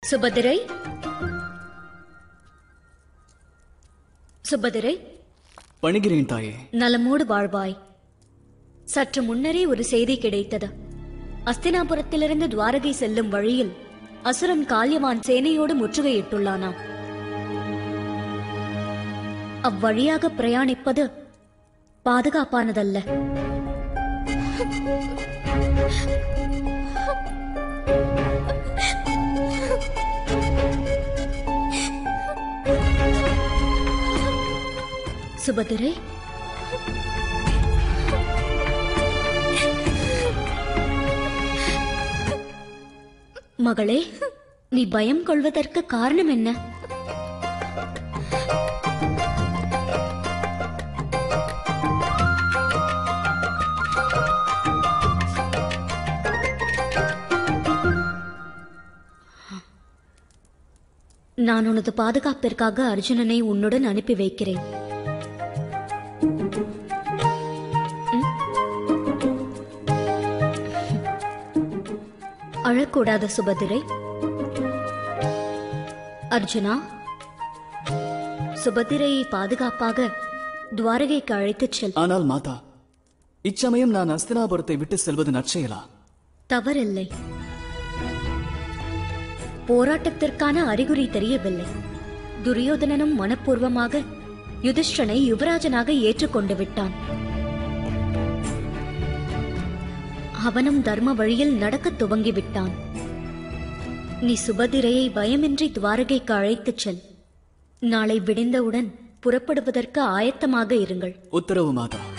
சுபதிரை சுபதிரை பணிகிறேன் தாயே நலமோடு வாழ்வாய் சற்று முன்னரே ஒரு செய்தி கிடைத்தது அஸ்தினாபுரத்திலிருந்து துவாரகை செல்லும் வழியில் அசுரன் கால்யவான் சேனையோடு முற்றுகையிட்டுள்ளானாம் அவ்வழியாக பிரயாணிப்பது பாதுகாப்பானதல்ல சுபதிரை மகளே நீ பயம் கொள்வதற்கு காரணம் என்ன நான் உனது பாதுகாப்பிற்காக அர்ஜுனனை உன்னுடன் அனுப்பி வைக்கிறேன் அழக்கூடாத சுபதிரை அர்ஜுனா சுபதிரையை பாதுகாப்பாக துவாரகைக்கு அழைத்துச் செல் ஆனால் மாதா இச்சமயம் நான் அஸ்தினாபுரத்தை விட்டு செல்வது நற்செயலா தவறில்லை போராட்டத்திற்கான அறிகுறி தெரியவில்லை துரியோதனனும் மனப்பூர்வமாக யுதிஷ்டனை யுவராஜனாக ஏற்றுக்கொண்டு விட்டான் அவனும் தர்ம வழியில் நடக்கத் துவங்கிவிட்டான் நீ சுபதிரையை பயமின்றி துவாரகைக்கு அழைத்துச் செல் நாளை விடிந்தவுடன் புறப்படுவதற்கு ஆயத்தமாக இருங்கள் உத்தரவு மாதா